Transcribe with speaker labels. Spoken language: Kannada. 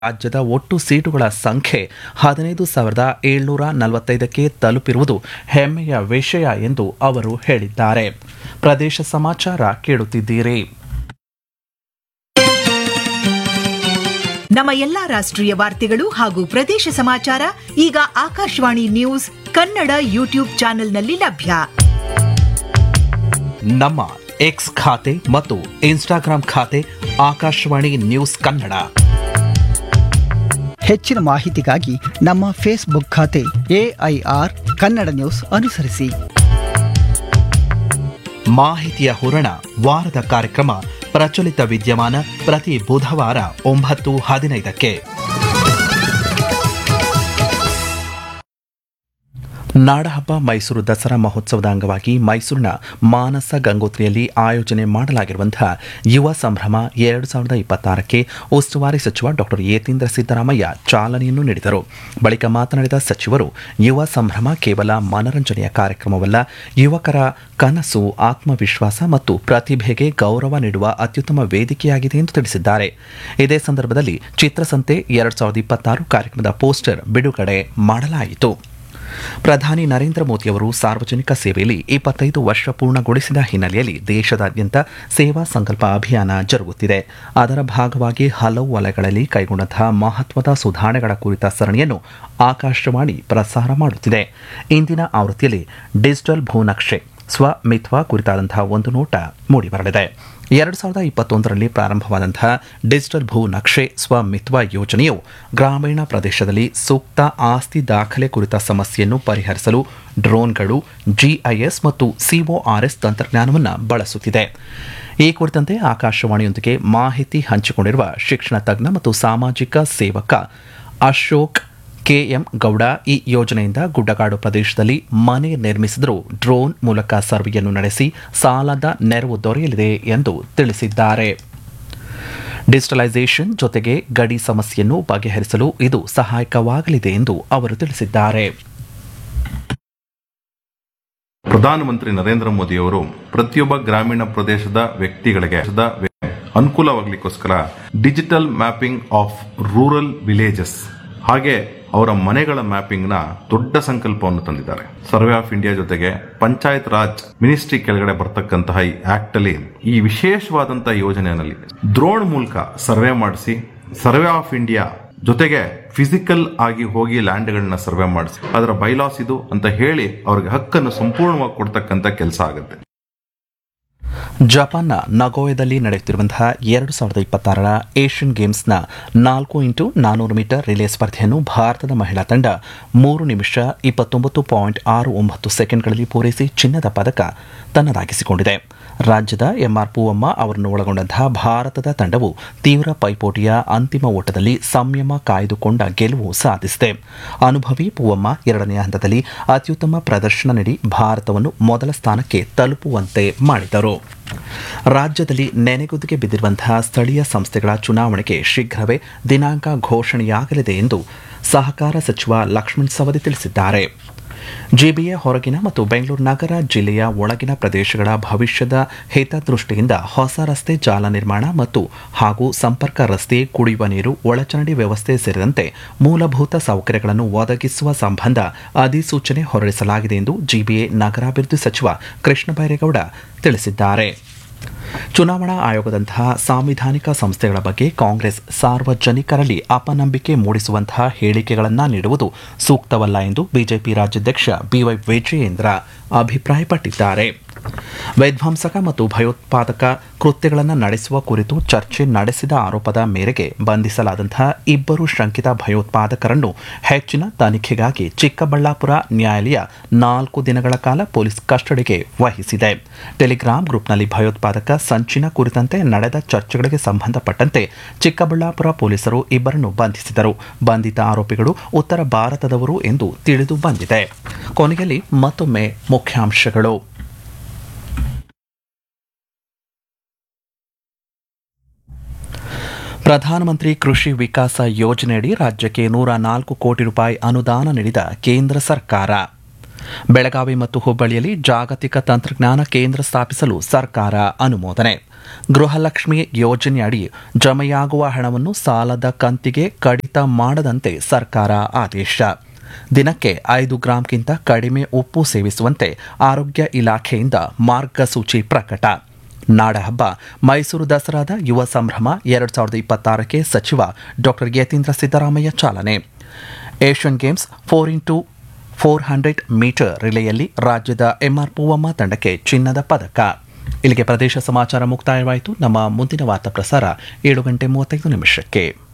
Speaker 1: ರಾಜ್ಯದ ಒಟ್ಟು ಸೀಟುಗಳ ಸಂಖ್ಯೆ ಹದಿನೈದು ಸಾವಿರದ ಏಳ್ನೂರ ನಲವತ್ತೈದಕ್ಕೆ ತಲುಪಿರುವುದು ಹೆಮ್ಮೆಯ ವಿಷಯ ಎಂದು ಅವರು ಹೇಳಿದ್ದಾರೆ ಪ್ರದೇಶ ಸಮಾಚಾರ ಕೇಳುತ್ತಿದ್ದೀರಿ
Speaker 2: ನಮ್ಮ ಎಲ್ಲಾ ರಾಷ್ಟ್ರೀಯ ವಾರ್ತೆಗಳು ಹಾಗೂ ಪ್ರದೇಶ ಸಮಾಚಾರ ಈಗ ಆಕಾಶವಾಣಿ ನ್ಯೂಸ್ ಕನ್ನಡ ಯೂಟ್ಯೂಬ್ ಚಾನೆಲ್ನಲ್ಲಿ ಲಭ್ಯ
Speaker 1: ನಮ್ಮ ಎಕ್ಸ್ ಖಾತೆ ಮತ್ತು ಇನ್ಸ್ಟಾಗ್ರಾಂ ಖಾತೆ ಆಕಾಶವಾಣಿ ನ್ಯೂಸ್ ಕನ್ನಡ
Speaker 3: ಹೆಚ್ಚಿನ ಮಾಹಿತಿಗಾಗಿ ನಮ್ಮ ಫೇಸ್ಬುಕ್ ಖಾತೆ ಎಐಆರ್ ಕನ್ನಡ ನ್ಯೂಸ್ ಅನುಸರಿಸಿ
Speaker 1: ಮಾಹಿತಿಯ ಹೂರಣ ವಾರದ ಕಾರ್ಯಕ್ರಮ ಪ್ರಚಲಿತ ವಿದ್ಯಮಾನ ಪ್ರತಿ ಬುಧವಾರ ಒಂಬತ್ತು ಹದಿನೈದಕ್ಕೆ ನಾಡಹಬ್ಬ ಮೈಸೂರು ದಸರಾ ಮಹೋತ್ಸವದ ಅಂಗವಾಗಿ ಮೈಸೂರಿನ ಮಾನಸ ಗಂಗೋತ್ರಿಯಲ್ಲಿ ಆಯೋಜನೆ ಮಾಡಲಾಗಿರುವಂತಹ ಯುವ ಸಂಭ್ರಮ ಎರಡು ಸಾವಿರದ ಇಪ್ಪತ್ತಾರಕ್ಕೆ ಉಸ್ತುವಾರಿ ಸಚಿವ ಡಾಕ್ಟರ್ ಯತೀಂದ್ರ ಸಿದ್ದರಾಮಯ್ಯ ಚಾಲನೆಯನ್ನು ನೀಡಿದರು ಬಳಿಕ ಮಾತನಾಡಿದ ಸಚಿವರು ಯುವ ಸಂಭ್ರಮ ಕೇವಲ ಮನರಂಜನೆಯ ಕಾರ್ಯಕ್ರಮವಲ್ಲ ಯುವಕರ ಕನಸು ಆತ್ಮವಿಶ್ವಾಸ ಮತ್ತು ಪ್ರತಿಭೆಗೆ ಗೌರವ ನೀಡುವ ಅತ್ಯುತ್ತಮ ವೇದಿಕೆಯಾಗಿದೆ ಎಂದು ತಿಳಿಸಿದ್ದಾರೆ ಇದೇ ಸಂದರ್ಭದಲ್ಲಿ ಚಿತ್ರಸಂತೆ ಎರಡು ಸಾವಿರದ ಇಪ್ಪತ್ತಾರು ಕಾರ್ಯಕ್ರಮದ ಪೋಸ್ಟರ್ ಬಿಡುಗಡೆ ಮಾಡಲಾಯಿತು ಪ್ರಧಾನಿ ನರೇಂದ್ರ ಮೋದಿಯವರು ಸಾರ್ವಜನಿಕ ಸೇವೆಯಲ್ಲಿ ಇಪ್ಪತ್ತೈದು ವರ್ಷ ಪೂರ್ಣಗೊಳಿಸಿದ ಹಿನ್ನೆಲೆಯಲ್ಲಿ ದೇಶದಾದ್ಯಂತ ಸೇವಾ ಸಂಕಲ್ಪ ಅಭಿಯಾನ ಜರುಗುತ್ತಿದೆ ಅದರ ಭಾಗವಾಗಿ ಹಲವು ವಲಯಗಳಲ್ಲಿ ಕೈಗೊಂಡಂತಹ ಮಹತ್ವದ ಸುಧಾರಣೆಗಳ ಕುರಿತ ಸರಣಿಯನ್ನು ಆಕಾಶವಾಣಿ ಪ್ರಸಾರ ಮಾಡುತ್ತಿದೆ ಇಂದಿನ ಆವೃತ್ತಿಯಲ್ಲಿ ಡಿಜಿಟಲ್ ಭೂನಕ್ಷೆ ಸ್ವಮಿತ್ವ ಕುರಿತಾದಂತಹ ಒಂದು ನೋಟ ಮೂಡಿಬರಲಿದೆ ಎರಡು ಸಾವಿರದ ಇಪ್ಪತ್ತೊಂದರಲ್ಲಿ ಪ್ರಾರಂಭವಾದಂತಹ ಡಿಜಿಟಲ್ ಭೂ ನಕ್ಷೆ ಸ್ವಮಿತ್ವ ಯೋಜನೆಯು ಗ್ರಾಮೀಣ ಪ್ರದೇಶದಲ್ಲಿ ಸೂಕ್ತ ಆಸ್ತಿ ದಾಖಲೆ ಕುರಿತ ಸಮಸ್ಯೆಯನ್ನು ಪರಿಹರಿಸಲು ಡ್ರೋನ್ಗಳು ಜಿಐಎಸ್ ಮತ್ತು ಸಿಒಆರ್ಎಸ್ ತಂತ್ರಜ್ಞಾನವನ್ನು ಬಳಸುತ್ತಿದೆ ಈ ಕುರಿತಂತೆ ಆಕಾಶವಾಣಿಯೊಂದಿಗೆ ಮಾಹಿತಿ ಹಂಚಿಕೊಂಡಿರುವ ಶಿಕ್ಷಣ ತಜ್ಞ ಮತ್ತು ಸಾಮಾಜಿಕ ಸೇವಕ ಅಶೋಕ್ ಕೆಎಂ ಗೌಡ ಈ ಯೋಜನೆಯಿಂದ ಗುಡ್ಡಗಾಡು ಪ್ರದೇಶದಲ್ಲಿ ಮನೆ ನಿರ್ಮಿಸಿದರೂ ಡ್ರೋನ್ ಮೂಲಕ ಸರ್ವೆಯನ್ನು ನಡೆಸಿ ಸಾಲದ ನೆರವು ದೊರೆಯಲಿದೆ ಎಂದು ತಿಳಿಸಿದ್ದಾರೆ ಡಿಜಿಟಲೈಸೇಷನ್ ಜೊತೆಗೆ ಗಡಿ ಸಮಸ್ಯೆಯನ್ನು ಬಗೆಹರಿಸಲು ಇದು ಸಹಾಯಕವಾಗಲಿದೆ ಎಂದು ಅವರು ತಿಳಿಸಿದ್ದಾರೆ
Speaker 4: ಪ್ರಧಾನಮಂತ್ರಿ ನರೇಂದ್ರ ಮೋದಿಯವರು ಪ್ರತಿಯೊಬ್ಬ ಗ್ರಾಮೀಣ ಪ್ರದೇಶದ ವ್ಯಕ್ತಿಗಳಿಗೆ ದ ಅನುಕೂಲವಾಗಲಿಕ್ಕೋಸ್ಕರ digital mapping of rural villages ಹಾಗೆ ಅವರ ಮನೆಗಳ ಮ್ಯಾಪಿಂಗ್ ನ ದೊಡ್ಡ ಸಂಕಲ್ಪವನ್ನು ತಂದಿದ್ದಾರೆ ಸರ್ವೆ ಆಫ್ ಇಂಡಿಯಾ ಜೊತೆಗೆ ಪಂಚಾಯತ್ ರಾಜ್ ಮಿನಿಸ್ಟ್ರಿ ಕೆಳಗಡೆ ಬರ್ತಕ್ಕಂತಹ ಈ ಆಕ್ಟ್ ಅಲ್ಲಿ ಈ ವಿಶೇಷವಾದಂತಹ ಯೋಜನೆಯಲ್ಲಿ ಡ್ರೋನ್ ಮೂಲಕ ಸರ್ವೆ ಮಾಡಿಸಿ ಸರ್ವೆ ಆಫ್ ಇಂಡಿಯಾ ಜೊತೆಗೆ ಫಿಸಿಕಲ್ ಆಗಿ ಹೋಗಿ ಲ್ಯಾಂಡ್ಗಳನ್ನ ಸರ್ವೆ ಮಾಡಿಸಿ ಅದರ ಬೈಲಾಸ್ ಇದು ಅಂತ ಹೇಳಿ ಅವ್ರಿಗೆ ಹಕ್ಕನ್ನು ಸಂಪೂರ್ಣವಾಗಿ ಕೊಡ್ತಕ್ಕಂಥ ಕೆಲಸ ಆಗುತ್ತೆ
Speaker 1: ಜಪಾನ್ನ ನಗೋಯದಲ್ಲಿ ನಡೆಯುತ್ತಿರುವಂತಹ ಎರಡು ಸಾವಿರದ ಇಪ್ಪತ್ತಾರರ ಏಷ್ಯನ್ ಗೇಮ್ಸ್ನ ನಾಲ್ಕು ಇಂಟು ನಾನೂರು ಮೀಟರ್ ರಿಲೇ ಸ್ಪರ್ಧೆಯನ್ನು ಭಾರತದ ಮಹಿಳಾ ತಂಡ ಮೂರು ನಿಮಿಷ ಇಪ್ಪತ್ತೊಂಬತ್ತು ಪಾಯಿಂಟ್ ಆರು ಒಂಬತ್ತು ಸೆಕೆಂಡ್ಗಳಲ್ಲಿ ಪೂರೈಸಿ ಚಿನ್ನದ ಪದಕ ತನ್ನದಾಗಿಸಿಕೊಂಡಿದೆ ರಾಜ್ಯದ ಎಂಆರ್ ಪೂವಮ್ಮ ಅವರನ್ನು ಒಳಗೊಂಡಂತಹ ಭಾರತದ ತಂಡವು ತೀವ್ರ ಪೈಪೋಟಿಯ ಅಂತಿಮ ಓಟದಲ್ಲಿ ಸಂಯಮ ಕಾಯ್ದುಕೊಂಡ ಗೆಲುವು ಸಾಧಿಸಿದೆ ಅನುಭವಿ ಪೂವಮ್ಮ ಎರಡನೆಯ ಹಂತದಲ್ಲಿ ಅತ್ಯುತ್ತಮ ಪ್ರದರ್ಶನ ನೀಡಿ ಭಾರತವನ್ನು ಮೊದಲ ಸ್ಥಾನಕ್ಕೆ ತಲುಪುವಂತೆ ಮಾಡಿದರು ರಾಜ್ಯದಲ್ಲಿ ನೆನೆಗುದಿಗೆ ಬಿದ್ದಿರುವಂತಹ ಸ್ಥಳೀಯ ಸಂಸ್ಥೆಗಳ ಚುನಾವಣೆಗೆ ಶೀಘ್ರವೇ ದಿನಾಂಕ ಘೋಷಣೆಯಾಗಲಿದೆ ಎಂದು ಸಹಕಾರ ಸಚಿವ ಲಕ್ಷ್ಮಣ್ ಸವದಿ ತಿಳಿಸಿದ್ದಾರೆ ಜಿಬಿಎ ಹೊರಗಿನ ಮತ್ತು ಬೆಂಗಳೂರು ನಗರ ಜಿಲ್ಲೆಯ ಒಳಗಿನ ಪ್ರದೇಶಗಳ ಭವಿಷ್ಯದ ಹಿತದೃಷ್ಟಿಯಿಂದ ಹೊಸ ರಸ್ತೆ ಜಾಲ ನಿರ್ಮಾಣ ಮತ್ತು ಹಾಗೂ ಸಂಪರ್ಕ ರಸ್ತೆ ಕುಡಿಯುವ ನೀರು ಒಳಚರಂಡಿ ವ್ಯವಸ್ಥೆ ಸೇರಿದಂತೆ ಮೂಲಭೂತ ಸೌಕರ್ಯಗಳನ್ನು ಒದಗಿಸುವ ಸಂಬಂಧ ಅಧಿಸೂಚನೆ ಹೊರಡಿಸಲಾಗಿದೆ ಎಂದು ಜಿಬಿಎ ನಗರಾಭಿವೃದ್ಧಿ ಸಚಿವ ಕೃಷ್ಣ ಬೈರೇಗೌಡ ತಿಳಿಸಿದ್ದಾರೆ ಚುನಾವಣಾ ಆಯೋಗದಂತಹ ಸಾಂವಿಧಾನಿಕ ಸಂಸ್ಥೆಗಳ ಬಗ್ಗೆ ಕಾಂಗ್ರೆಸ್ ಸಾರ್ವಜನಿಕರಲ್ಲಿ ಅಪನಂಬಿಕೆ ಮೂಡಿಸುವಂತಹ ಹೇಳಿಕೆಗಳನ್ನು ನೀಡುವುದು ಸೂಕ್ತವಲ್ಲ ಎಂದು ಬಿಜೆಪಿ ರಾಜ್ಯಾಧ್ಯಕ್ಷ ಬಿವೈ ವಿಜಯೇಂದ್ರ ಅಭಿಪ್ರಾಯಪಟ್ಟಿದ್ದಾರೆ ವಿಧ್ವಂಸಕ ಮತ್ತು ಭಯೋತ್ಪಾದಕ ಕೃತ್ಯಗಳನ್ನು ನಡೆಸುವ ಕುರಿತು ಚರ್ಚೆ ನಡೆಸಿದ ಆರೋಪದ ಮೇರೆಗೆ ಬಂಧಿಸಲಾದಂತಹ ಇಬ್ಬರು ಶಂಕಿತ ಭಯೋತ್ಪಾದಕರನ್ನು ಹೆಚ್ಚಿನ ತನಿಖೆಗಾಗಿ ಚಿಕ್ಕಬಳ್ಳಾಪುರ ನ್ಯಾಯಾಲಯ ನಾಲ್ಕು ದಿನಗಳ ಕಾಲ ಪೊಲೀಸ್ ಕಸ್ಟಡಿಗೆ ವಹಿಸಿದೆ ಟೆಲಿಗ್ರಾಮ್ ಗ್ರೂಪ್ನಲ್ಲಿ ಭಯೋತ್ಪಾದಕ ಸಂಚಿನ ಕುರಿತಂತೆ ನಡೆದ ಚರ್ಚೆಗಳಿಗೆ ಸಂಬಂಧಪಟ್ಟಂತೆ ಚಿಕ್ಕಬಳ್ಳಾಪುರ ಪೊಲೀಸರು ಇಬ್ಬರನ್ನು ಬಂಧಿಸಿದರು ಬಂಧಿತ ಆರೋಪಿಗಳು ಉತ್ತರ ಭಾರತದವರು ಎಂದು ತಿಳಿದು ಬಂದಿದೆ ಕೊನೆಯಲ್ಲಿ ಮತ್ತೊಮ್ಮೆ ಮುಖ್ಯಾಂಶಗಳು ಪ್ರಧಾನಮಂತ್ರಿ ಕೃಷಿ ವಿಕಾಸ ಯೋಜನೆಯಡಿ ರಾಜ್ಯಕ್ಕೆ ನೂರ ನಾಲ್ಕು ಕೋಟಿ ರೂಪಾಯಿ ಅನುದಾನ ನೀಡಿದ ಕೇಂದ್ರ ಸರ್ಕಾರ ಬೆಳಗಾವಿ ಮತ್ತು ಹುಬ್ಬಳ್ಳಿಯಲ್ಲಿ ಜಾಗತಿಕ ತಂತ್ರಜ್ಞಾನ ಕೇಂದ್ರ ಸ್ಥಾಪಿಸಲು ಸರ್ಕಾರ ಅನುಮೋದನೆ ಗೃಹಲಕ್ಷ್ಮಿ ಯೋಜನೆಯಡಿ ಜಮೆಯಾಗುವ ಹಣವನ್ನು ಸಾಲದ ಕಂತಿಗೆ ಕಡಿತ ಮಾಡದಂತೆ ಸರ್ಕಾರ ಆದೇಶ ದಿನಕ್ಕೆ ಐದು ಗ್ರಾಂಗಿಂತ ಕಡಿಮೆ ಉಪ್ಪು ಸೇವಿಸುವಂತೆ ಆರೋಗ್ಯ ಇಲಾಖೆಯಿಂದ ಮಾರ್ಗಸೂಚಿ ಪ್ರಕಟ ನಾಡಹಬ್ಬ ಮೈಸೂರು ದಸರಾದ ಯುವ ಸಂಭ್ರಮ ಎರಡು ಸಾವಿರದ ಇಪ್ಪತ್ತಾರಕ್ಕೆ ಸಚಿವ ಡಾಕ್ಟರ್ ಯತೀಂದ್ರ ಸಿದ್ದರಾಮಯ್ಯ ಚಾಲನೆ Asian Games four into four hundred metre ರಿಲೆಯಲ್ಲಿ ರಾಜ್ಯದ ಎಂಆರ್ ಪೂವಮ್ಮ ತಂಡಕ್ಕೆ ಚಿನ್ನದ ಪದಕ ಇಲ್ಲಿಗೆ ಪ್ರದೇಶ ಸಮಾಚಾರ ಮುಕ್ತಾಯವಾಯಿತು ನಮ್ಮ ಮುಂದಿನ ವಾರ್ತಾ ಪ್ರಸಾರ ಏಳು ಗಂಟೆ ಮೂವತ್ತೈದು ನಿಮಿಷಕ್ಕೆ